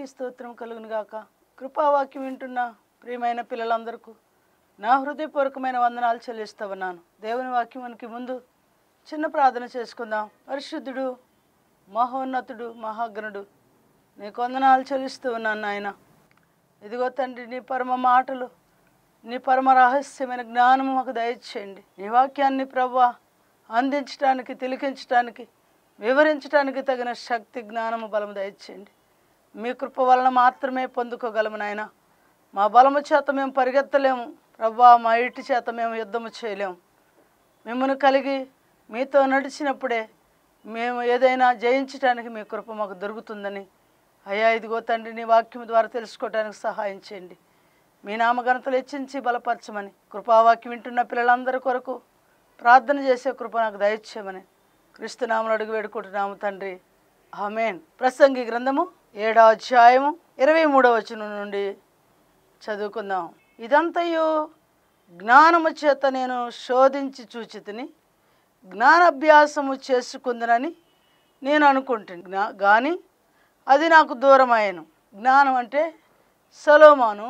స్తోత్రం కలుగును గాక కృపావాక్యం వింటున్న ప్రియమైన పిల్లలందరికీ నా హృదయపూర్వకమైన వందనాలు చెల్లిస్తూ ఉన్నాను దేవుని వాక్యానికి ముందు చిన్న ప్రార్థన చేసుకుందాం పరిశుద్ధుడు మహోన్నతుడు మహాగణుడు నీకు వందనాలు చెల్లిస్తూ ఉన్నాను నాయన ఇదిగో తండ్రి నీ పరమ మాటలు నీ పరమ రహస్యమైన జ్ఞానము మాకు దయచేయండి నీ వాక్యాన్ని ప్రభా అందించడానికి తిలికించడానికి వివరించడానికి తగిన శక్తి జ్ఞానము బలము దయచేయండి మీ కృప వలన మాత్రమే పొందుకోగలము నాయన మా బలము చేత మేము పరిగెత్తలేము ప్రభా మా ఇటు చేత మేము యుద్ధము చేయలేము మిమ్మల్ని కలిగి మీతో నడిచినప్పుడే మేము ఏదైనా జయించడానికి మీ కృప మాకు దొరుకుతుందని అయ్యా ఇదిగో తండ్రి నీ వాక్యం ద్వారా తెలుసుకోవడానికి సహాయం చేయండి మీ నామఘనతలు హెచ్చించి బలపరచమని కృపావాక్యం వింటున్న పిల్లలందరి కొరకు ప్రార్థన చేసే కృప నాకు దయచేయమని క్రీస్తునామను అడుగు వేడుకుంటున్నాము తండ్రి ఆమెన్ ప్రసంగి గ్రంథము ఏడో అధ్యాయము ఇరవై మూడవ వచనం నుండి చదువుకుందాం ఇదంతయు జ్ఞానము చేత నేను శోధించి చూచితిని జ్ఞానాభ్యాసము చేసుకుందనని నేను అనుకుంటుని జ్ఞా కానీ అది నాకు దూరమాయను జ్ఞానం అంటే సలోమాను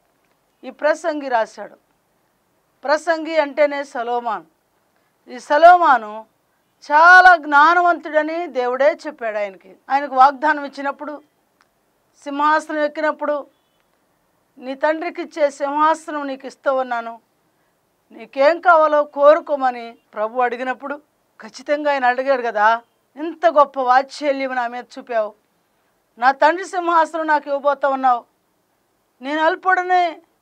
ఈ ప్రసంగి రాశాడు ప్రసంగి అంటేనే సలోమాన్ ఈ సలోమాను చాలా జ్ఞానవంతుడని దేవుడే చెప్పాడు ఆయనకి ఆయనకు వాగ్దానం ఇచ్చినప్పుడు సింహాసనం ఎక్కినప్పుడు నీ తండ్రికి ఇచ్చే సింహాసనం నీకు ఇస్తూ ఉన్నాను నీకేం కావాలో కోరుకోమని ప్రభు అడిగినప్పుడు ఖచ్చితంగా ఆయన అడిగాడు కదా ఇంత గొప్ప వాత్సల్యం నా మీద చూపావు నా తండ్రి సింహాసనం నాకు ఇవ్వబోతా ఉన్నావు నేను అల్పుడని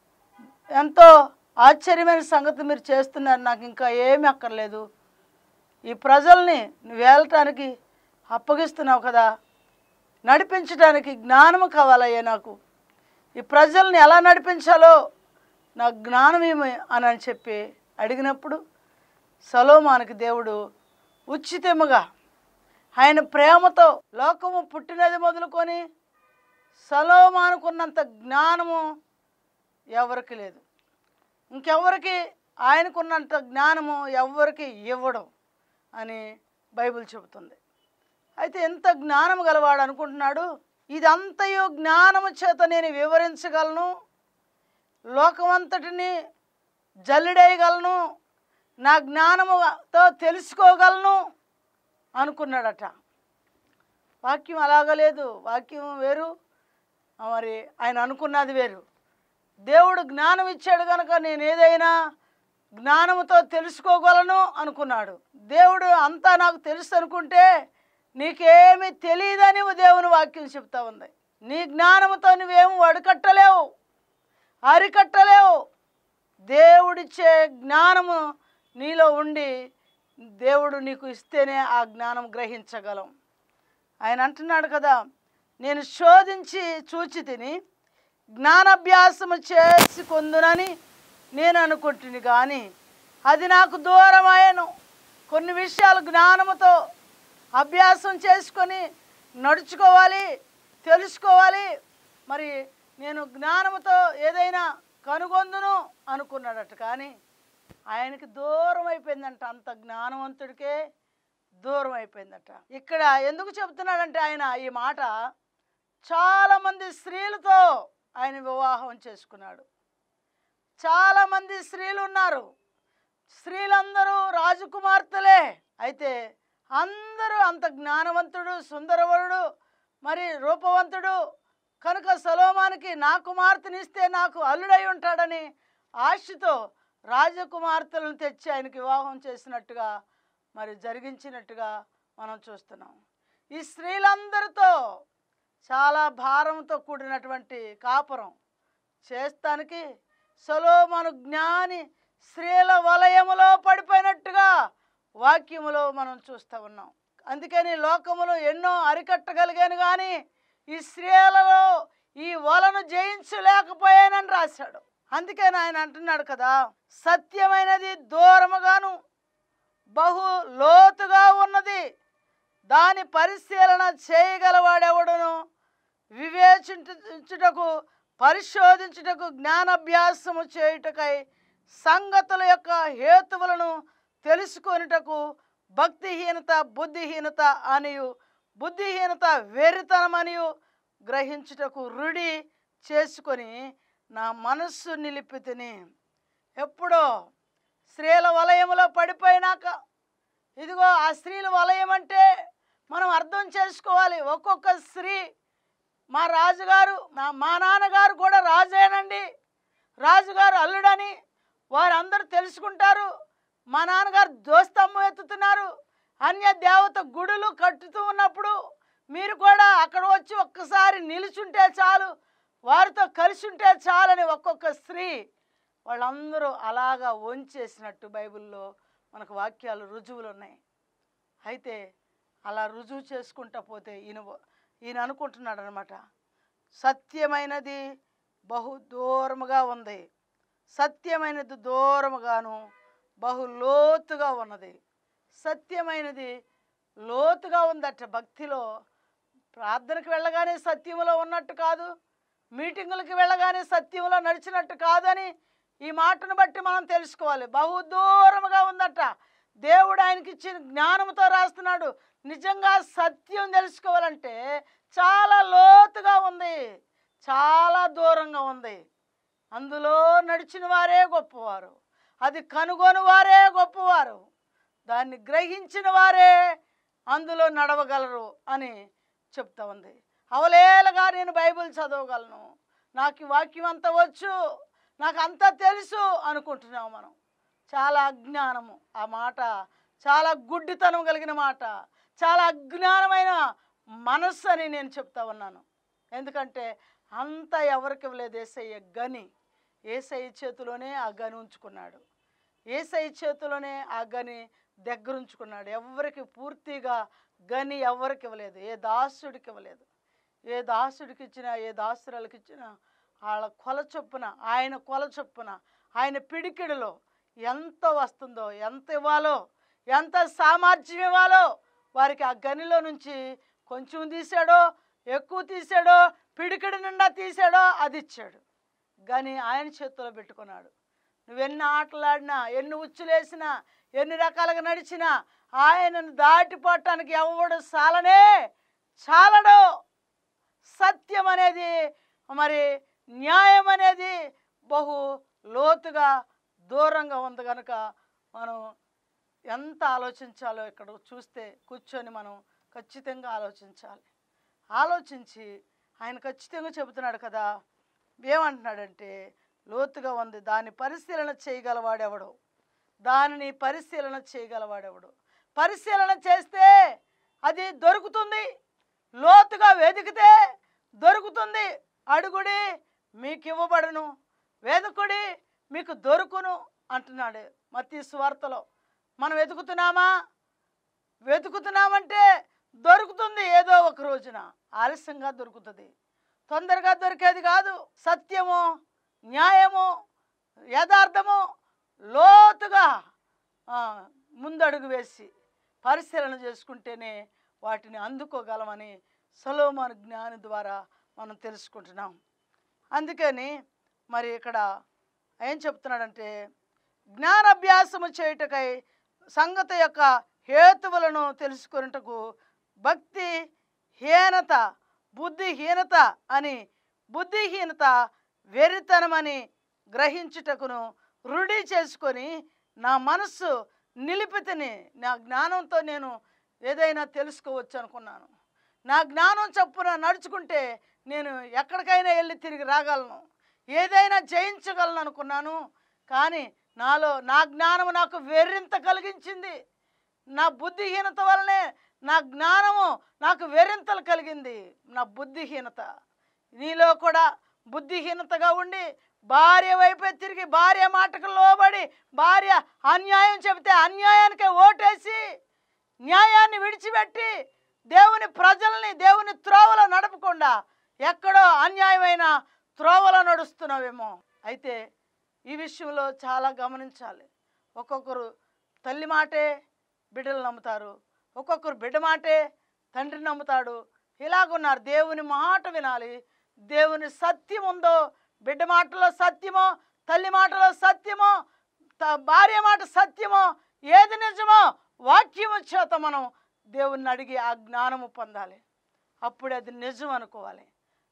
ఎంతో ఆశ్చర్యమైన సంగతి మీరు చేస్తున్నారు నాకు ఇంకా ఏమీ అక్కర్లేదు ఈ ప్రజల్ని నువ్వు వెళ్ళటానికి అప్పగిస్తున్నావు కదా నడిపించడానికి జ్ఞానము కావాలయ్యా నాకు ఈ ప్రజల్ని ఎలా నడిపించాలో నాకు జ్ఞానం ఏమి అని అని చెప్పి అడిగినప్పుడు సలోమానికి దేవుడు ఉచితముగా ఆయన ప్రేమతో లోకము పుట్టినది మొదలుకొని సలోమానుకున్నంత జ్ఞానము ఎవరికి లేదు ఇంకెవరికి ఆయనకున్నంత జ్ఞానము ఎవరికి ఇవ్వడం అని బైబిల్ చెబుతుంది అయితే ఎంత జ్ఞానం గలవాడు అనుకుంటున్నాడు ఇదంతయు జ్ఞానము చేత నేను వివరించగలను లోకమంతటిని జల్లిడేయగలను నా జ్ఞానముతో తెలుసుకోగలను అనుకున్నాడట వాక్యం అలాగ లేదు వాక్యం వేరు మరి ఆయన అనుకున్నది వేరు దేవుడు జ్ఞానం ఇచ్చాడు కనుక నేను ఏదైనా జ్ఞానముతో తెలుసుకోగలను అనుకున్నాడు దేవుడు అంతా నాకు తెలుసు అనుకుంటే నీకేమీ తెలియదని దేవుని వాక్యం చెప్తా ఉంది నీ జ్ఞానముతో నువ్వేమి వడకట్టలేవు అరికట్టలేవు దేవుడిచ్చే జ్ఞానము నీలో ఉండి దేవుడు నీకు ఇస్తేనే ఆ జ్ఞానం గ్రహించగలం ఆయన అంటున్నాడు కదా నేను శోధించి చూచి తిని జ్ఞానాభ్యాసము చేసుకుందునని నేను అనుకుంటుని కానీ అది నాకు దూరమాయను కొన్ని విషయాలు జ్ఞానముతో అభ్యాసం చేసుకొని నడుచుకోవాలి తెలుసుకోవాలి మరి నేను జ్ఞానముతో ఏదైనా కనుగొందును అనుకున్నాడట కానీ ఆయనకి దూరం అయిపోయిందంట అంత జ్ఞానవంతుడికే దూరం అయిపోయిందట ఇక్కడ ఎందుకు చెబుతున్నాడంటే ఆయన ఈ మాట చాలామంది స్త్రీలతో ఆయన వివాహం చేసుకున్నాడు చాలామంది స్త్రీలు ఉన్నారు స్త్రీలందరూ రాజకుమార్తెలే అయితే అందరూ అంత జ్ఞానవంతుడు సుందరవరుడు మరి రూపవంతుడు కనుక సలోమానికి నా కుమార్తెనిస్తే నాకు అల్లుడై ఉంటాడని ఆశతో రాజకుమార్తెలను తెచ్చి ఆయనకి వివాహం చేసినట్టుగా మరి జరిగించినట్టుగా మనం చూస్తున్నాం ఈ స్త్రీలందరితో చాలా భారంతో కూడినటువంటి కాపురం చేస్తానికి సొలోమను జ్ఞాని స్త్రీల వలయములో పడిపోయినట్టుగా వాక్యములో మనం చూస్తూ ఉన్నాం అందుకని లోకములో ఎన్నో అరికట్టగలిగాను కానీ ఈ స్త్రీలలో ఈ వలను జయించలేకపోయానని రాశాడు అందుకని ఆయన అంటున్నాడు కదా సత్యమైనది దూరముగాను బహు లోతుగా ఉన్నది దాని పరిశీలన చేయగలవాడెవడును వివేచించుటకు పరిశోధించుటకు జ్ఞానాభ్యాసము చేయుటకై సంగతుల యొక్క హేతువులను తెలుసుకొనుటకు భక్తిహీనత బుద్ధిహీనత అనియు బుద్ధిహీనత వెర్రితనమనియు గ్రహించుటకు రుడి చేసుకొని నా మనస్సు నిలిపి తిని ఎప్పుడో స్త్రీల వలయములో పడిపోయినాక ఇదిగో ఆ స్త్రీల వలయం అంటే మనం అర్థం చేసుకోవాలి ఒక్కొక్క స్త్రీ మా రాజుగారు నా మా నాన్నగారు కూడా రాజేనండి రాజుగారు అల్లుడని వారందరూ తెలుసుకుంటారు మా నాన్నగారు దోస్తమ్మ ఎత్తుతున్నారు అన్య దేవత గుడులు కట్టుతూ ఉన్నప్పుడు మీరు కూడా అక్కడ వచ్చి ఒక్కసారి నిలుచుంటే చాలు వారితో కలిసి ఉంటే చాలని ఒక్కొక్క స్త్రీ వాళ్ళందరూ అలాగా వంచేసినట్టు బైబిల్లో మనకు వాక్యాలు రుజువులు ఉన్నాయి అయితే అలా రుజువు చేసుకుంటా పోతే ఈయన ఈయన అనుకుంటున్నాడు అనమాట సత్యమైనది బహు దూరముగా ఉంది సత్యమైనది దూరముగాను బహు లోతుగా ఉన్నది సత్యమైనది లోతుగా ఉందట భక్తిలో ప్రార్థనకు వెళ్ళగానే సత్యములో ఉన్నట్టు కాదు మీటింగులకి వెళ్ళగానే సత్యంలో నడిచినట్టు కాదని ఈ మాటను బట్టి మనం తెలుసుకోవాలి బహు దూరముగా ఉందట దేవుడు ఆయనకి ఇచ్చిన జ్ఞానంతో రాస్తున్నాడు నిజంగా సత్యం తెలుసుకోవాలంటే చాలా లోతుగా ఉంది చాలా దూరంగా ఉంది అందులో నడిచిన వారే గొప్పవారు అది కనుగొని వారే గొప్పవారు దాన్ని గ్రహించిన వారే అందులో నడవగలరు అని చెప్తా ఉంది అవలేలగా నేను బైబిల్ చదవగలను నాకు ఈ వాక్యం అంతా వచ్చు నాకు అంతా తెలుసు అనుకుంటున్నాం మనం చాలా అజ్ఞానము ఆ మాట చాలా గుడ్డితనం కలిగిన మాట చాలా అజ్ఞానమైన మనస్సు అని నేను చెప్తా ఉన్నాను ఎందుకంటే అంత ఎవరికి ఇవ్వలేదు ఏసయ్య గని ఏసయ్య చేతిలోనే ఆ గని ఉంచుకున్నాడు ఏసయ్య చేతిలోనే ఆ గని దగ్గర ఉంచుకున్నాడు ఎవరికి పూర్తిగా గని ఎవరికి ఇవ్వలేదు ఏ దాసుడికి ఇవ్వలేదు ఏ దాసుడికి ఇచ్చినా ఏ దాసురాలకి ఇచ్చినా వాళ్ళ కొల చొప్పున ఆయన కొల చొప్పున ఆయన పిడికిడిలో ఎంత వస్తుందో ఎంత ఇవ్వాలో ఎంత సామర్థ్యం ఇవ్వాలో వారికి ఆ గనిలో నుంచి కొంచెం తీసాడో ఎక్కువ తీసాడో పిడికిడి నిండా తీసాడో అది ఇచ్చాడు గని ఆయన చేతిలో పెట్టుకున్నాడు నువ్వెన్ని ఆటలాడినా ఎన్ని ఉచ్చులేసినా ఎన్ని రకాలుగా నడిచినా ఆయనను దాటిపోవటానికి ఎవడు సాలనే చాలడు సత్యం అనేది మరి న్యాయం అనేది బహు లోతుగా దూరంగా ఉంది కనుక మనం ఎంత ఆలోచించాలో ఇక్కడ చూస్తే కూర్చొని మనం ఖచ్చితంగా ఆలోచించాలి ఆలోచించి ఆయన ఖచ్చితంగా చెబుతున్నాడు కదా ఏమంటున్నాడంటే లోతుగా ఉంది దాన్ని పరిశీలన చేయగలవాడెవడు దానిని పరిశీలన చేయగలవాడెవడు పరిశీలన చేస్తే అది దొరుకుతుంది లోతుగా వెతికితే దొరుకుతుంది అడుగుడి మీకు ఇవ్వబడును వెతుకుడి మీకు దొరుకును అంటున్నాడు మత్తీ సువార్తలో మనం వెతుకుతున్నామా వెతుకుతున్నామంటే దొరుకుతుంది ఏదో ఒక రోజున ఆలస్యంగా దొరుకుతుంది తొందరగా దొరికేది కాదు సత్యము న్యాయము యథార్థము లోతుగా ఆ, ముందడుగు వేసి పరిశీలన చేసుకుంటేనే వాటిని అందుకోగలమని సలోమాన్ జ్ఞాని ద్వారా మనం తెలుసుకుంటున్నాం అందుకని మరి ఇక్కడ ఏం చెప్తున్నాడంటే జ్ఞానాభ్యాసము చేయుటకై సంగత యొక్క హేతువులను తెలుసుకొనుటకు భక్తి హీనత బుద్ధిహీనత అని బుద్ధిహీనత వెరితనమని గ్రహించుటకును రూఢి చేసుకొని నా మనస్సు నిలిపితిని నా జ్ఞానంతో నేను ఏదైనా తెలుసుకోవచ్చు అనుకున్నాను నా జ్ఞానం చొప్పున నడుచుకుంటే నేను ఎక్కడికైనా వెళ్ళి తిరిగి రాగలను ఏదైనా జయించగలను అనుకున్నాను కానీ నాలో నా జ్ఞానము నాకు వెర్రింత కలిగించింది నా బుద్ధిహీనత వల్లనే నా జ్ఞానము నాకు వెరింతలు కలిగింది నా బుద్ధిహీనత నీలో కూడా బుద్ధిహీనతగా ఉండి భార్య వైపే తిరిగి భార్య మాటకు లోబడి భార్య అన్యాయం చెబితే అన్యాయానికే ఓటేసి న్యాయాన్ని విడిచిపెట్టి దేవుని ప్రజల్ని దేవుని త్రోవలో నడపకుండా ఎక్కడో అన్యాయమైన త్రోవలో నడుస్తున్నావేమో అయితే ఈ విషయంలో చాలా గమనించాలి ఒక్కొక్కరు తల్లి మాటే బిడ్డలు నమ్ముతారు ఒక్కొక్కరు బిడ్డ మాటే తండ్రిని నమ్ముతాడు ఇలాగున్నారు దేవుని మాట వినాలి దేవుని సత్యం ఉందో బిడ్డ మాటలో సత్యమో తల్లి మాటలో సత్యమో త- భార్య మాట సత్యమో ఏది నిజమో వాక్యము చేత మనం దేవుణ్ణి అడిగి ఆ జ్ఞానము పొందాలి అప్పుడు అది నిజం అనుకోవాలి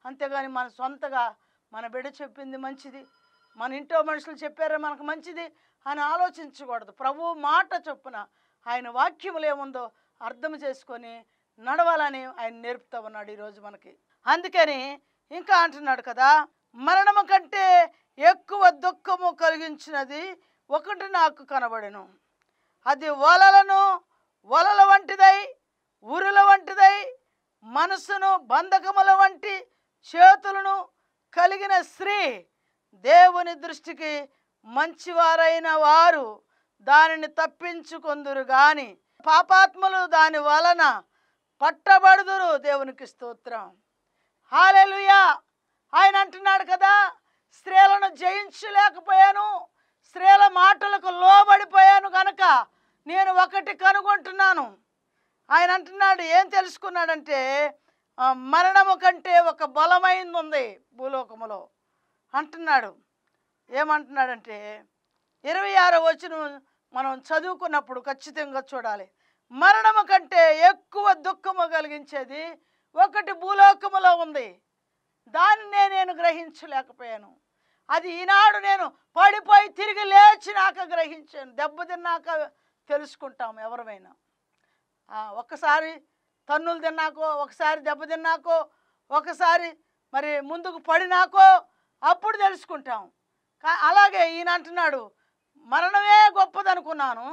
అంతేగాని మన సొంతగా మన బిడ్డ చెప్పింది మంచిది మన ఇంట్లో మనుషులు చెప్పారే మనకు మంచిది అని ఆలోచించకూడదు ప్రభు మాట చొప్పున ఆయన వాక్యములు ఏముందో అర్థం చేసుకొని నడవాలని ఆయన నేర్పుతా ఉన్నాడు ఈరోజు మనకి అందుకని ఇంకా అంటున్నాడు కదా మరణము కంటే ఎక్కువ దుఃఖము కలిగించినది ఒకటి నాకు కనబడెను అది వలలను వలల వంటిదై ఉరుల వంటిదై మనసును బంధకముల వంటి చేతులను కలిగిన స్త్రీ దేవుని దృష్టికి మంచివారైన వారు దానిని తప్పించుకొందురు గాని పాపాత్ములు దాని వలన పట్టబడుదురు దేవునికి స్తోత్రం హాలెలుయా ఆయన అంటున్నాడు కదా స్త్రీలను జయించలేకపోయాను స్త్రీల మాటలకు లోబడిపోయాను గనక నేను ఒకటి కనుగొంటున్నాను ఆయన అంటున్నాడు ఏం తెలుసుకున్నాడంటే ఆ, మరణము కంటే ఒక బలమైంది ఉంది భూలోకములో అంటున్నాడు ఏమంటున్నాడంటే ఇరవై ఆరో వచ్చిన మనం చదువుకున్నప్పుడు ఖచ్చితంగా చూడాలి మరణము కంటే ఎక్కువ దుఃఖము కలిగించేది ఒకటి భూలోకములో ఉంది దానినే నేను గ్రహించలేకపోయాను అది ఈనాడు నేను పడిపోయి తిరిగి లేచినాక గ్రహించాను దెబ్బతిన్నాక తెలుసుకుంటాం ఎవరమైనా ఆ, ఒక్కసారి తన్నులు తిన్నాకో ఒకసారి దెబ్బ తిన్నాకో ఒకసారి మరి ముందుకు పడినాకో అప్పుడు తెలుసుకుంటాం కా- అలాగే ఈయన అంటున్నాడు మరణమే గొప్పదనుకున్నాను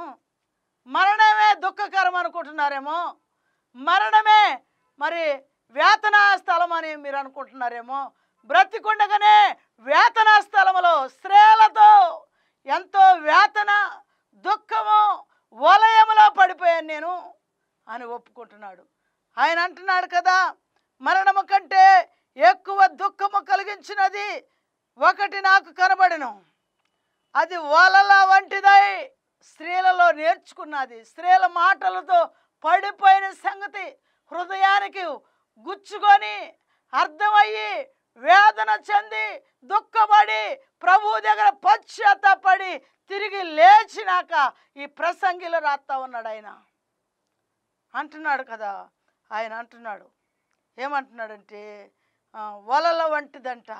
మరణమే దుఃఖకరం అనుకుంటున్నారేమో మరణమే మరి వేతన స్థలం అని మీరు అనుకుంటున్నారేమో బ్రతికుండగానే వేతన స్థలములో స్త్రీలతో ఎంతో వేతన దుఃఖము వలయములో పడిపోయాను నేను అని ఒప్పుకుంటున్నాడు ఆయన అంటున్నాడు కదా మరణము కంటే ఎక్కువ దుఃఖము కలిగించినది ఒకటి నాకు కనబడను అది వలల వంటిదై స్త్రీలలో నేర్చుకున్నది స్త్రీల మాటలతో పడిపోయిన సంగతి హృదయానికి గుచ్చుకొని అర్థమయ్యి వేదన చెంది దుఃఖపడి ప్రభు దగ్గర పశ్చాత్తపడి తిరిగి లేచినాక ఈ ప్రసంగిలో రాస్తా ఉన్నాడు ఆయన అంటున్నాడు కదా ఆయన అంటున్నాడు ఏమంటున్నాడంటే ఆ, వలల వంటిదంట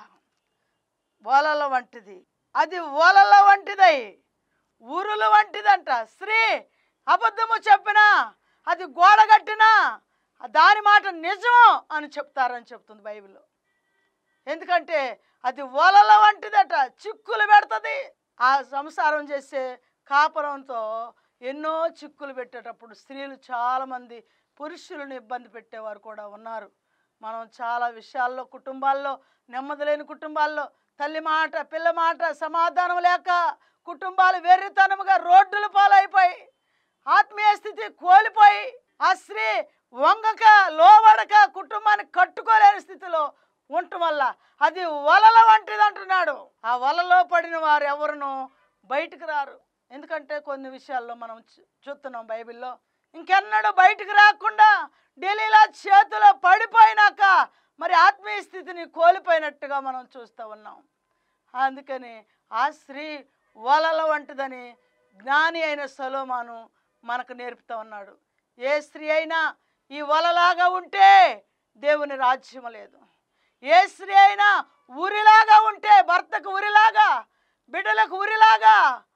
వలల వంటిది అది వలల వంటిదై ఉరుల వంటిదంట స్త్రీ అబద్ధము చెప్పినా అది గోడ కట్టినా దాని మాట నిజం అని చెప్తారని చెప్తుంది బైబిల్లో ఎందుకంటే అది వలల వంటిదట చిక్కులు పెడుతుంది ఆ సంసారం చేసే కాపురంతో ఎన్నో చిక్కులు పెట్టేటప్పుడు స్త్రీలు చాలామంది పురుషులను ఇబ్బంది పెట్టేవారు కూడా ఉన్నారు మనం చాలా విషయాల్లో కుటుంబాల్లో నెమ్మది లేని కుటుంబాల్లో తల్లి మాట పిల్ల మాట సమాధానం లేక కుటుంబాలు వెర్రితనముగా రోడ్డుల పాలైపోయి ఆత్మీయ స్థితి కోల్పోయి ఆ స్త్రీ వంగక లోబడక కుటుంబాన్ని కట్టుకోలేని స్థితిలో ఉండటం వల్ల అది వలల వంటిది అంటున్నాడు ఆ వలలో పడిన వారు ఎవరును బయటికి రారు ఎందుకంటే కొన్ని విషయాల్లో మనం చూ- చూస్తున్నాం బైబిల్లో ఇంకెన్నడూ బయటికి రాకుండా ఢిల్లీలో చేతిలో పడిపోయినాక మరి ఆత్మీయ స్థితిని కోల్పోయినట్టుగా మనం చూస్తూ ఉన్నాం అందుకని ఆ స్త్రీ వలల వంటిదని జ్ఞాని అయిన సలోమాను మనకు నేర్పుతా ఉన్నాడు ఏ స్త్రీ అయినా ఈ వలలాగా ఉంటే దేవుని రాజ్యం లేదు ఏ స్త్రీ అయినా ఉరిలాగా ఉంటే భర్తకు ఉరిలాగా బిడ్డలకు ఉరిలాగా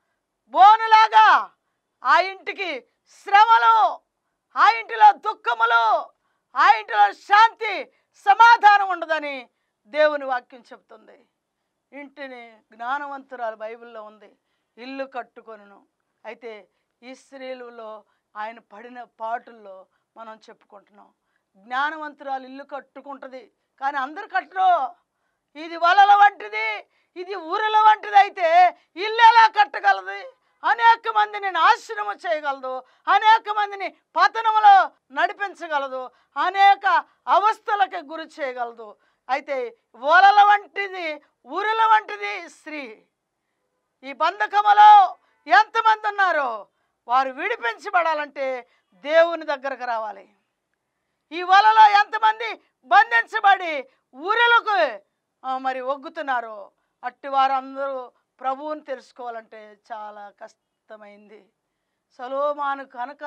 బోనులాగా ఆ ఇంటికి శ్రమలు ఆ ఇంటిలో దుఃఖములు ఆ ఇంటిలో శాంతి సమాధానం ఉండదని దేవుని వాక్యం చెప్తుంది ఇంటిని జ్ఞానవంతురాలు బైబిల్లో ఉంది ఇల్లు కట్టుకొనును అయితే ఈ స్త్రీలలో ఆయన పడిన పాటుల్లో మనం చెప్పుకుంటున్నాం జ్ఞానవంతురాలు ఇల్లు కట్టుకుంటుంది కానీ అందరు కట్టరు ఇది వలల వంటిది ఇది ఊరిల వంటిది అయితే ఇల్లు ఎలా కట్టగలదు అనేక మందిని నాశనము చేయగలదు అనేక మందిని పతనములో నడిపించగలదు అనేక అవస్థలకు గురి చేయగలదు అయితే ఓలల వంటిది ఊరిల వంటిది స్త్రీ ఈ బంధకములో ఎంతమంది ఉన్నారో వారు విడిపించబడాలంటే దేవుని దగ్గరకు రావాలి ఈ వలలో ఎంతమంది బంధించబడి ఊరిలకు ఆ, మరి ఒగ్గుతున్నారో అట్టి వారందరూ ప్రభువుని తెలుసుకోవాలంటే చాలా కష్టమైంది సలోమాను కనుక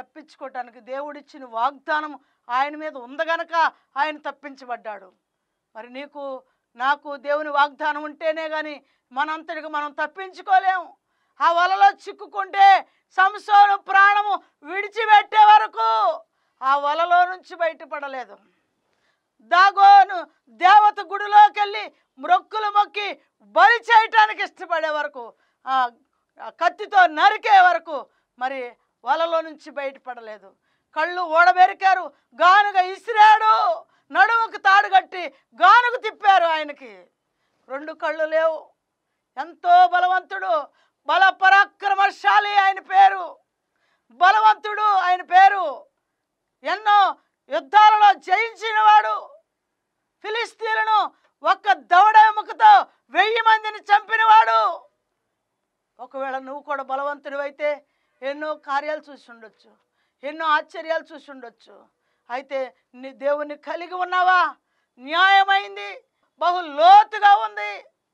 తప్పించుకోవటానికి దేవుడిచ్చిన వాగ్దానం ఆయన మీద ఉంది గనక ఆయన తప్పించబడ్డాడు మరి నీకు నాకు దేవుని వాగ్దానం ఉంటేనే కానీ మనంతటికి మనం తప్పించుకోలేము ఆ వలలో చిక్కుకుంటే సంసోను ప్రాణము విడిచిపెట్టే వరకు ఆ వలలో నుంచి బయటపడలేదు దాగోను దేవత గుడిలోకి వెళ్ళి మ్రొక్కులు మొక్కి బలి చేయటానికి ఇష్టపడే వరకు ఆ ఆ కత్తితో నరికే వరకు మరి వలలో నుంచి బయటపడలేదు కళ్ళు ఓడబెరికారు గానుగ ఇసిరాడు నడుముకు తాడు కట్టి గానుగు తిప్పారు ఆయనకి రెండు కళ్ళు లేవు ఎంతో బలవంతుడు బల పరాక్రమశాలి ఆయన పేరు బలవంతుడు ఆయన పేరు ఎన్నో యుద్ధాలలో జయించినవాడు ఫిలిస్తీన్లను ఒక్క దవడముఖతో వెయ్యి మందిని చంపినవాడు ఒకవేళ నువ్వు కూడా బలవంతుడివైతే ఎన్నో కార్యాలు చూసి ఉండొచ్చు ఎన్నో ఆశ్చర్యాలు చూసి ఉండొచ్చు అయితే నీ దేవుణ్ణి కలిగి ఉన్నావా న్యాయమైంది బహు లోతుగా ఉంది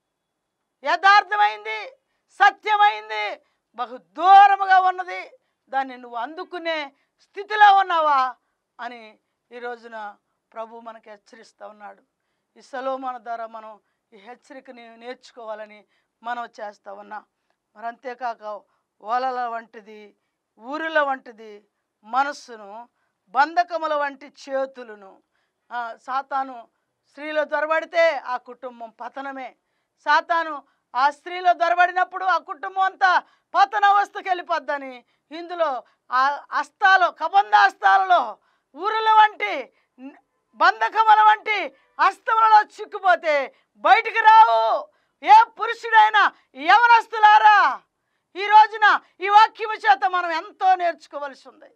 యథార్థమైంది సత్యమైంది బహు దూరముగా ఉన్నది దాన్ని నువ్వు అందుకునే స్థితిలో ఉన్నావా అని ఈ రోజున ప్రభు మనకు హెచ్చరిస్తూ ఉన్నాడు ఈ సలోమాన ద్వారా మనం ఈ హెచ్చరికని నేర్చుకోవాలని మనం చేస్తూ ఉన్నాం మరి అంతేకాక ఓలల వంటిది ఊరుల వంటిది మనస్సును బంధకముల వంటి చేతులను ఆ, సాతాను స్త్రీలో దొరబడితే ఆ కుటుంబం పతనమే సాతాను ఆ స్త్రీలో దొరబడినప్పుడు ఆ కుటుంబం అంతా పతన అవస్థకి వెళ్ళిపోద్దని ఇందులో ఆ అస్తాలు కబంధ అస్తాలలో ఊరుల వంటి న- బంధకముల వంటి అస్తములలో చిక్కుపోతే బయటికి రావు ఏ పురుషుడైనా యవనస్తులారా ఈ రోజున ఈ వాక్యము చేత మనం ఎంతో నేర్చుకోవలసి ఉంది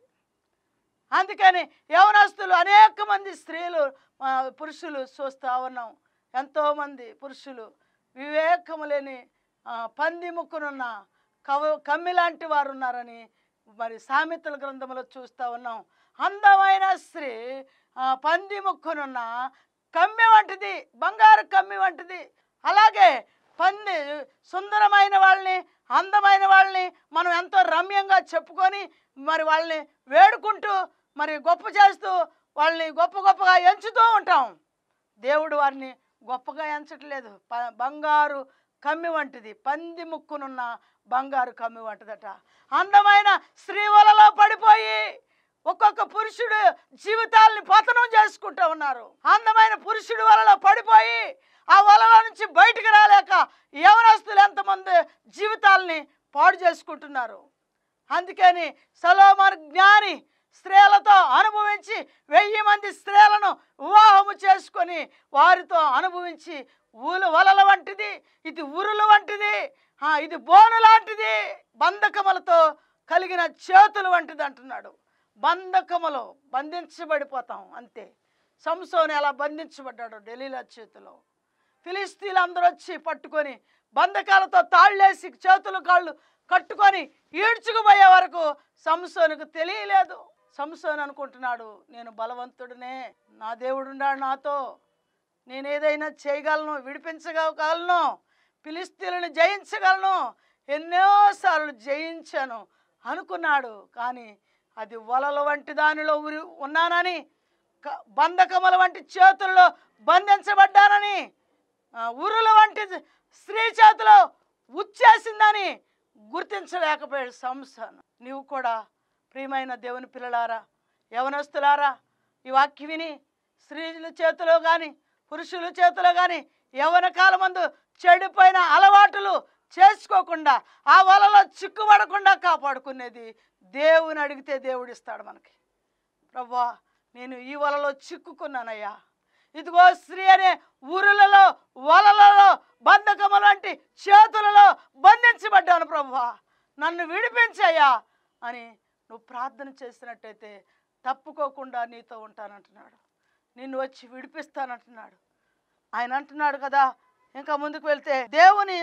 అందుకని యవనస్తులు అనేక మంది స్త్రీలు ఆ, పురుషులు చూస్తూ ఉన్నాం ఎంతోమంది పురుషులు వివేకము లేని ఆ, పంది ముక్కునున్న కవ కమ్మి లాంటి వారు ఉన్నారని మరి సామెతల గ్రంథంలో చూస్తూ ఉన్నాం అందమైన స్త్రీ ఆ, పంది ముక్కునున్న కమ్మి వంటిది బంగారు కమ్మి వంటిది అలాగే పంది సుందరమైన వాళ్ళని అందమైన వాళ్ళని మనం ఎంతో రమ్యంగా చెప్పుకొని మరి వాళ్ళని వేడుకుంటూ మరి గొప్ప చేస్తూ వాళ్ళని గొప్ప గొప్పగా ఎంచుతూ ఉంటాం దేవుడు వారిని గొప్పగా ఎంచట్లేదు ప- బంగారు కమ్మి వంటిది పంది ముక్కునున్న బంగారు కమ్మి వంటిదట అందమైన స్త్రీ వలలో పడిపోయి ఒక్కొక్క పురుషుడు జీవితాల్ని పతనం చేసుకుంటూ ఉన్నారు అందమైన పురుషుడు వలలో పడిపోయి ఆ వలలో నుంచి బయటికి రాలేక యవనస్తులు ఎంతమంది జీవితాల్ని పాడు చేసుకుంటున్నారు అందుకని సలోమర్ జ్ఞాని స్త్రీలతో అనుభవించి వెయ్యి మంది స్త్రీలను వివాహము చేసుకొని వారితో అనుభవించి ఊలు వలల వంటిది ఇది ఉరుల వంటిది ఆ, ఇది బోను లాంటిది బంధకములతో కలిగిన చేతులు వంటిది అంటున్నాడు బంధకములో బంధించబడిపోతాం అంతే సంసోని ఎలా బంధించబడ్డాడు ఢిల్లీలో చేతిలో ఫిలిస్తీన్లు అందరూ వచ్చి పట్టుకొని బంధకాలతో తాళ్ళేసి చేతులు కాళ్ళు కట్టుకొని ఈడ్చుకుపోయే వరకు సంసోనుకు తెలియలేదు సంసోన్ అనుకుంటున్నాడు నేను బలవంతుడినే నా దేవుడున్నాడు నాతో నేను ఏదైనా చేయగలను విడిపించగలను ఫిలిస్తీన్లను జయించగలను ఎన్నోసార్లు జయించాను అనుకున్నాడు కానీ అది వలల వంటి దానిలో ఉరి ఉన్నానని క- బంధకముల వంటి చేతుల్లో బంధించబడ్డానని ఆ, ఉరుల వంటి స్త్రీ చేతిలో ఉచ్చేసిందని గుర్తించలేకపోయాడు సంస్థను నీవు కూడా ప్రియమైన దేవుని పిల్లలారా యవనస్తులారా ఈ వాక్యం విని స్త్రీల చేతిలో కానీ పురుషుల చేతిలో కానీ యవన కాలమందు చెడిపోయిన అలవాటులు చేసుకోకుండా ఆ వలలో చిక్కుపడకుండా కాపాడుకునేది దేవుని అడిగితే దేవుడు ఇస్తాడు మనకి ప్రభా నేను ఈ వలలో చిక్కుకున్నానయ్యా ఇదిగో స్త్రీ అనే ఊరులలో వలలలో బంధకము లాంటి చేతులలో బంధించబడ్డాను ప్రభా నన్ను విడిపించయ్యా అని నువ్వు ప్రార్థన చేసినట్టయితే తప్పుకోకుండా నీతో ఉంటానంటున్నాడు నిన్ను వచ్చి విడిపిస్తానంటున్నాడు ఆయన అంటున్నాడు కదా ఇంకా ముందుకు వెళ్తే దేవుని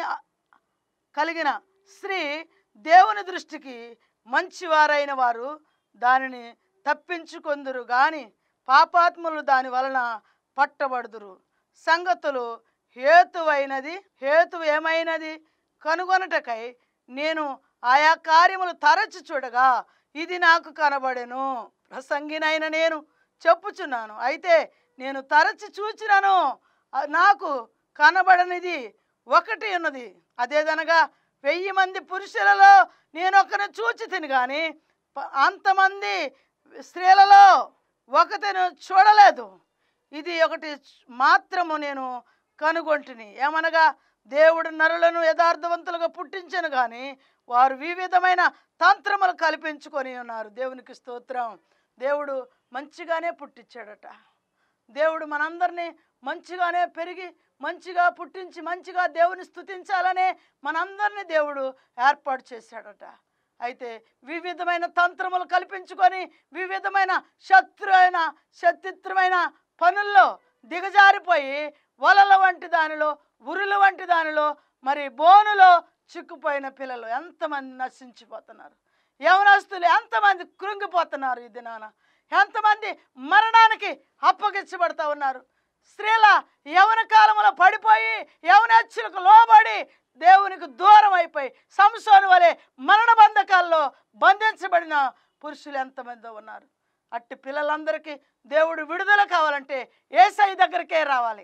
కలిగిన స్త్రీ దేవుని దృష్టికి మంచివారైన వారు దానిని తప్పించుకొందురు గాని పాపాత్ములు దాని వలన పట్టబడుదురు సంగతులు హేతువైనది హేతు ఏమైనది కనుగొనటకై నేను ఆయా కార్యములు తరచి చూడగా ఇది నాకు కనబడెను ప్రసంగినైన నేను చెప్పుచున్నాను అయితే నేను తరచి చూచినను ఆ నాకు కనబడనిది ఒకటి ఉన్నది అదేదనగా వెయ్యి మంది పురుషులలో నేను ఒకరిని చూచి తిని కానీ ప- అంతమంది స్త్రీలలో ఒకతిని చూడలేదు ఇది ఒకటి మాత్రము నేను కనుగొంటిని ఏమనగా దేవుడు నరులను యథార్థవంతులుగా పుట్టించను కానీ వారు వివిధమైన తంత్రములు కల్పించుకొని ఉన్నారు దేవునికి స్తోత్రం దేవుడు మంచిగానే పుట్టించాడట దేవుడు మనందరినీ మంచిగానే పెరిగి మంచిగా పుట్టించి మంచిగా దేవుని స్తుతించాలనే మనందరినీ దేవుడు ఏర్పాటు చేశాడట అయితే వివిధమైన తంత్రములు కల్పించుకొని వివిధమైన శత్రువైన శత్రుత్వమైన పనుల్లో దిగజారిపోయి వలల వంటి దానిలో ఉరుల వంటి దానిలో మరి బోనులో చిక్కుపోయిన పిల్లలు ఎంతమంది నశించిపోతున్నారు యవనస్తులు ఎంతమంది కృంగిపోతున్నారు ఈ దినాన ఎంతమంది మరణానికి అప్పగించబడతా ఉన్నారు స్త్రీల యవన కాలంలో పడిపోయి యవనచ్చులకు లోబడి దేవునికి దూరం అయిపోయి సంసోను వలె మరణ బంధకాల్లో బంధించబడిన పురుషులు ఎంతమంది ఉన్నారు అట్టి పిల్లలందరికీ దేవుడు విడుదల కావాలంటే ఏసై దగ్గరికే రావాలి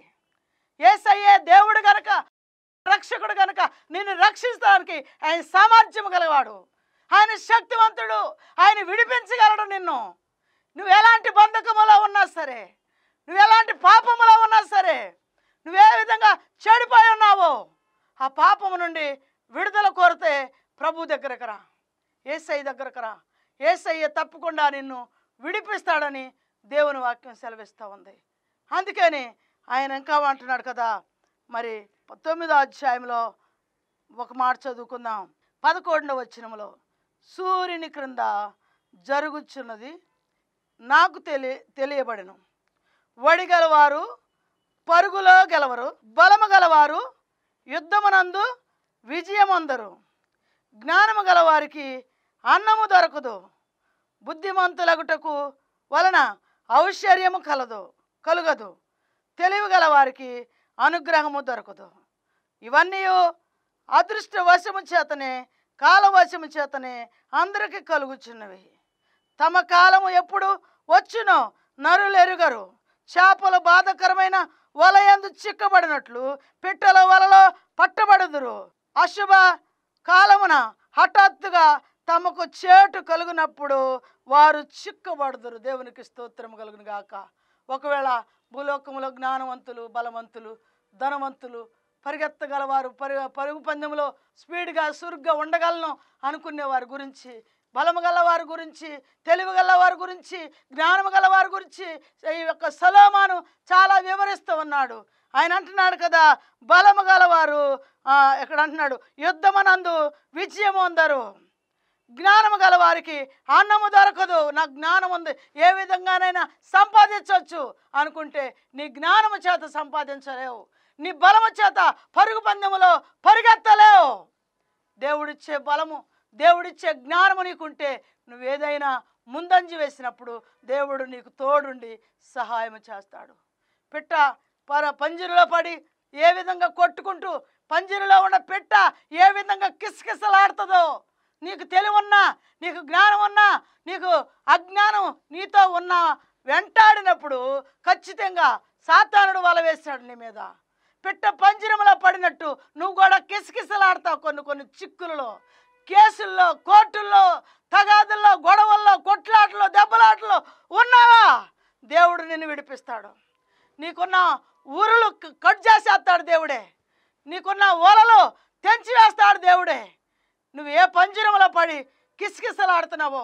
ఏసయ్యే దేవుడు గనక రక్షకుడు గనక నిన్ను రక్షించడానికి ఆయన సామర్థ్యం గలవాడు ఆయన శక్తివంతుడు ఆయన విడిపించగలడు నిన్ను నువ్వు ఎలాంటి బంధకములో ఉన్నా సరే నువ్వు ఎలాంటి పాపములో ఉన్నా సరే నువ్వే విధంగా చెడిపోయి ఉన్నావో ఆ పాపము నుండి విడుదల కోరితే ప్రభు దగ్గరకు రా ఏసై దగ్గరకు రా ఏసయ్య తప్పకుండా నిన్ను విడిపిస్తాడని దేవుని వాక్యం సెలవిస్తూ ఉంది అందుకని ఆయన ఇంకా అంటున్నాడు కదా మరి తొమ్మిదో అధ్యాయంలో ఒక మాట చదువుకుందాం పదకొండవ వచనములో సూర్యుని క్రింద జరుగుచున్నది నాకు తెలియ తెలియబడెను వడిగలవారు పరుగులో గెలవరు బలము గలవారు యుద్ధమునందు విజయమందరు జ్ఞానము గలవారికి అన్నము దొరకదు బుద్ధిమంతులగుటకు వలన ఔశ్వర్యము కలదు కలుగదు తెలివి గలవారికి అనుగ్రహము దొరకదు ఇవన్నీ అదృష్ట వశము చేతనే కాలవశము చేతనే అందరికీ కలుగుచున్నవి తమ కాలము ఎప్పుడు వచ్చునో నరులు ఎరుగరు చేపలు బాధకరమైన వలయందు చిక్కబడినట్లు పిట్టల వలలో పట్టబడుదురు అశుభ కాలమున హఠాత్తుగా తమకు చేటు కలుగునప్పుడు వారు చిక్కబడుదురు దేవునికి స్తోత్రం కలుగును గాక ఒకవేళ భూలోకములో జ్ఞానవంతులు బలవంతులు ధనవంతులు పరిగెత్తగలవారు పరుగు పరుగు పందెంలో స్పీడ్గా సురుగ్గా ఉండగలను అనుకునే వారి గురించి బలము గల వారి గురించి తెలివి గల వారి గురించి జ్ఞానము గల వారి గురించి ఈ యొక్క సలోమాను చాలా వివరిస్తూ ఉన్నాడు ఆయన అంటున్నాడు కదా బలము గలవారు ఆ, ఇక్కడ అంటున్నాడు యుద్ధమనందు విజయం అందరు జ్ఞానము గల వారికి అన్నము దొరకదు నా జ్ఞానం ఉంది ఏ విధంగానైనా సంపాదించవచ్చు అనుకుంటే నీ జ్ఞానము చేత సంపాదించలేవు నీ బలము చేత పరుగు పందెములో పరిగెత్తలేవు దేవుడిచ్చే బలము దేవుడిచ్చే జ్ఞానము నీకుంటే నువ్వేదైనా ముందంజి వేసినప్పుడు దేవుడు నీకు తోడుండి సహాయం చేస్తాడు పిట్ట పర పంజరులో పడి ఏ విధంగా కొట్టుకుంటూ పంజరులో ఉన్న పిట్ట ఏ విధంగా కిసకిసలాడుతుందో నీకు తెలివి ఉన్నా నీకు జ్ఞానం ఉన్నా నీకు అజ్ఞానం నీతో ఉన్న వెంటాడినప్పుడు ఖచ్చితంగా సాతానుడు వల వేశాడు నీ మీద పిట్ట పంజరంలో పడినట్టు నువ్వు కూడా కిసకిసలాడతావు కొన్ని కొన్ని చిక్కులలో కేసుల్లో కోర్టుల్లో తగాదుల్లో గొడవల్లో కొట్లాటలో దెబ్బలాటలో ఉన్నావా దేవుడు నిన్ను విడిపిస్తాడు నీకున్న ఊరులు క- కట్ చేసేస్తాడు దేవుడే నీకున్న ఓలలు తెంచి వేస్తాడు దేవుడే నువ్వు ఏ పంజరంలో పడి కిసకిసలాడుతున్నావో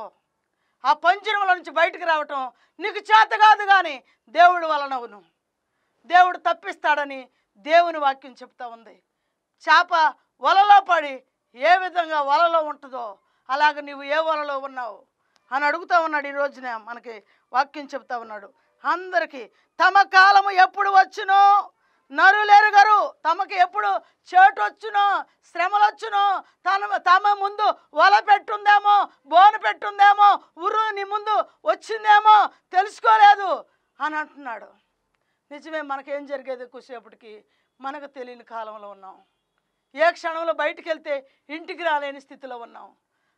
ఆ పంజరంలో నుంచి బయటకు రావటం నీకు చేత కాదు కానీ దేవుడి వలనవును దేవుడు తప్పిస్తాడని దేవుని వాక్యం చెప్తా ఉంది చేప వలలో పడి ఏ విధంగా వలలో ఉంటుందో అలాగ నీవు ఏ వలలో ఉన్నావు అని అడుగుతా ఉన్నాడు ఈ రోజున మనకి వాక్యం చెప్తా ఉన్నాడు అందరికీ తమ కాలము ఎప్పుడు వచ్చునో నరులెరుగరు తమకి ఎప్పుడు చేటు వచ్చునో శ్రమలు వచ్చునో తన తమ ముందు వల పెట్టుందేమో బోను పెట్టుందేమో ఉరు నీ ముందు వచ్చిందేమో తెలుసుకోలేదు అని అంటున్నాడు నిజమే మనకేం జరిగేది కొద్దిసేపటికి మనకు తెలియని కాలంలో ఉన్నాం ఏ క్షణంలో బయటికి వెళ్తే ఇంటికి రాలేని స్థితిలో ఉన్నాం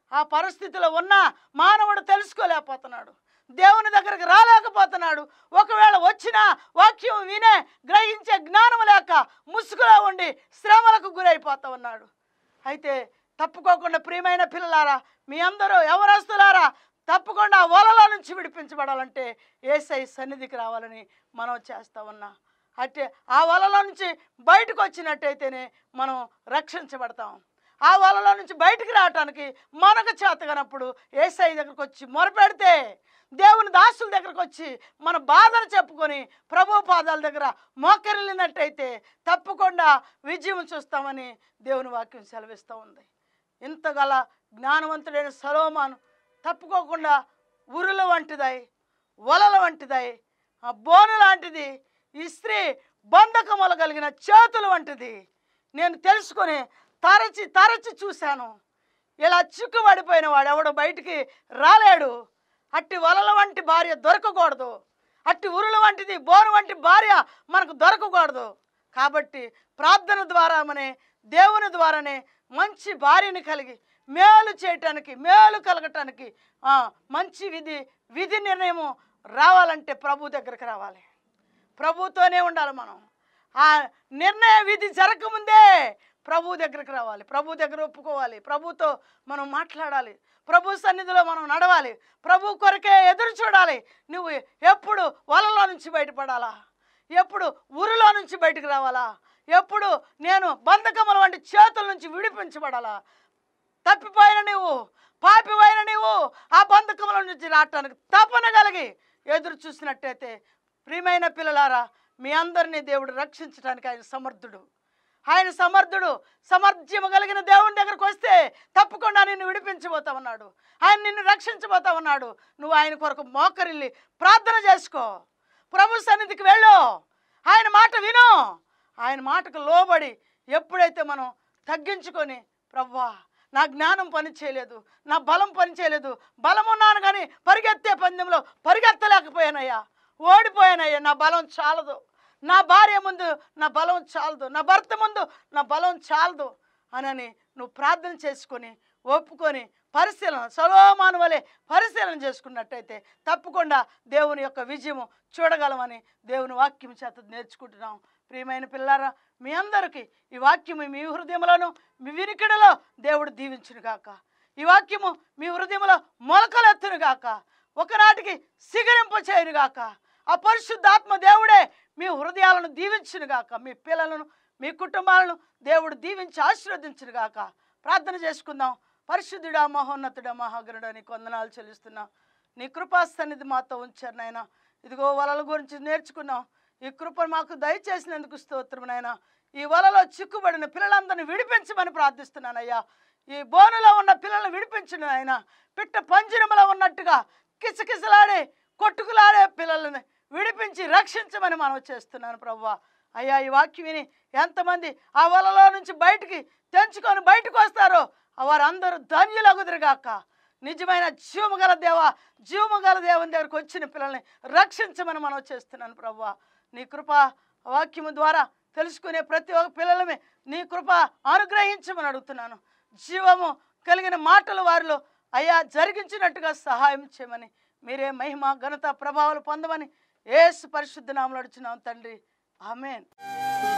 ఆ పరిస్థితిలో ఉన్న మానవుడు తెలుసుకోలేకపోతున్నాడు దేవుని దగ్గరికి రాలేకపోతున్నాడు ఒకవేళ వచ్చినా వాక్యం వినే గ్రహించే జ్ఞానం లేక ముసుగులో ఉండి శ్రమలకు గురైపోతా ఉన్నాడు అయితే తప్పుకోకుండా ప్రియమైన పిల్లలారా మీ అందరూ ఎవరస్తులారా తప్పకుండా ఆ వలలో నుంచి విడిపించబడాలంటే ఏసై సన్నిధికి రావాలని మనం చేస్తా ఉన్నా అంటే ఆ వలలో నుంచి బయటకు వచ్చినట్టయితేనే మనం రక్షించబడతాం ఆ వలలో నుంచి బయటికి రావటానికి మనకు చేతగానప్పుడు ఏసై దగ్గరకు వచ్చి మొరపెడితే దేవుని దాసుల దగ్గరకు వచ్చి మన బాధను చెప్పుకొని ప్రభు పాదాల దగ్గర మోకరిల్లినట్టయితే తప్పకుండా విజయం చూస్తామని దేవుని వాక్యం సెలవిస్తూ ఉంది ఇంతగల జ్ఞానవంతుడైన సలోమాను తప్పుకోకుండా ఉరుల వంటిదై వలల వంటిదై ఆ బోను లాంటిది ఈ స్త్రీ బంధకములు కలిగిన చేతులు వంటిది నేను తెలుసుకొని తరచి తరచి చూశాను ఇలా చిక్కుబడిపోయిన వాడు ఎవడు బయటికి రాలేడు అట్టి వలల వంటి భార్య దొరకకూడదు అట్టి ఉరుల వంటిది బోను వంటి భార్య మనకు దొరకకూడదు కాబట్టి ప్రార్థన ద్వారా మనే దేవుని ద్వారానే మంచి భార్యని కలిగి మేలు చేయటానికి మేలు కలగటానికి ఆ, మంచి విధి విధి నిర్ణయము రావాలంటే ప్రభు దగ్గరికి రావాలి ప్రభుతోనే ఉండాలి మనం ఆ నిర్ణయ విధి జరగకముందే ప్రభు దగ్గరికి రావాలి ప్రభు దగ్గర ఒప్పుకోవాలి ప్రభుతో మనం మాట్లాడాలి ప్రభు సన్నిధిలో మనం నడవాలి ప్రభు కొరకే ఎదురు చూడాలి నువ్వు ఎప్పుడు వలలో నుంచి బయటపడాలా ఎప్పుడు ఊరిలో నుంచి బయటకు రావాలా ఎప్పుడు నేను బంధకముల వంటి చేతుల నుంచి విడిపించబడాలా తప్పిపోయిన నీవు పాపిపోయిన నీవు ఆ బంధకముల నుంచి రావటానికి తపన కలిగి ఎదురు చూసినట్టయితే ప్రియమైన పిల్లలారా మీ అందరినీ దేవుడు రక్షించడానికి ఆయన సమర్థుడు ఆయన సమర్థుడు సమర్థ్యము కలిగిన దేవుని దగ్గరకు వస్తే తప్పకుండా నిన్ను విడిపించబోతా ఉన్నాడు ఆయన నిన్ను రక్షించబోతా ఉన్నాడు నువ్వు ఆయన కొరకు మోకరిల్లి ప్రార్థన చేసుకో ప్రభు సన్నిధికి వెళ్ళు ఆయన మాట విను ఆయన మాటకు లోబడి ఎప్పుడైతే మనం తగ్గించుకొని ప్రవ్వా నా జ్ఞానం పని చేయలేదు నా బలం పని చేయలేదు బలం ఉన్నాను కానీ పరిగెత్తే పందెంలో పరిగెత్తలేకపోయానయ్యా ఓడిపోయానయ్యా నా బలం చాలదు నా భార్య ముందు నా బలం చాలదు నా భర్త ముందు నా బలం చాలదు అనని నువ్వు ప్రార్థన చేసుకొని ఒప్పుకొని పరిశీలన సలోమాను వలె పరిశీలన చేసుకున్నట్టయితే తప్పకుండా దేవుని యొక్క విజయము చూడగలమని దేవుని వాక్యం చేత నేర్చుకుంటున్నాం ప్రియమైన పిల్లారా మీ అందరికీ ఈ వాక్యము మీ హృదయంలోను మీ వినికిడిలో దేవుడు దీవించును గాక ఈ వాక్యము మీ హృదయంలో మొలకలెత్తును గాక ఒకనాటికి సిగరింపు చేయను గాక ఆ పరిశుద్ధాత్మ దేవుడే మీ హృదయాలను దీవించును గాక మీ పిల్లలను మీ కుటుంబాలను దేవుడు దీవించి ఆశీర్వదించును గాక ప్రార్థన చేసుకుందాం పరిశుద్ధుడా మహోన్నతుడా మహాగరుడా నీకు వందనాలు చెల్లిస్తున్నా నీ కృపా సన్నిధి మాతో ఉంచారు నాయన ఇదిగో వలల గురించి నేర్చుకున్నాం ఈ కృప మాకు దయచేసినందుకు స్తోత్రం నాయన ఈ వలలో చిక్కుబడిన పిల్లలందరినీ విడిపించమని ప్రార్థిస్తున్నానయ్యా ఈ బోనులో ఉన్న పిల్లల్ని విడిపించిన ఆయన పిట్ట పంజరములో ఉన్నట్టుగా కిసకిసలాడే కొట్టుకులాడే పిల్లల్ని విడిపించి రక్షించమని మనం చేస్తున్నాను ప్రవ్వా అయ్యా ఈ వాక్యం విని ఎంతమంది ఆ వలలో నుంచి బయటికి తెంచుకొని బయటకు వస్తారో వారందరూ ధన్యులగుదురుగాక నిజమైన జీవము గల దేవ జీవము గల దేవుని దగ్గరకు వచ్చిన పిల్లల్ని రక్షించమని మనం చేస్తున్నాను ప్రవ్వా నీ కృప వాక్యము ద్వారా తెలుసుకునే ప్రతి ఒక్క పిల్లలమే నీ కృప అనుగ్రహించమని అడుగుతున్నాను జీవము కలిగిన మాటలు వారిలో అయ్యా జరిగించినట్టుగా సహాయం చేయమని మీరే మహిమ ఘనత ప్రభావాలు పొందమని ఏసు పరిశుద్ధ నామలు అడుచున్నాం తండ్రి ఆమెన్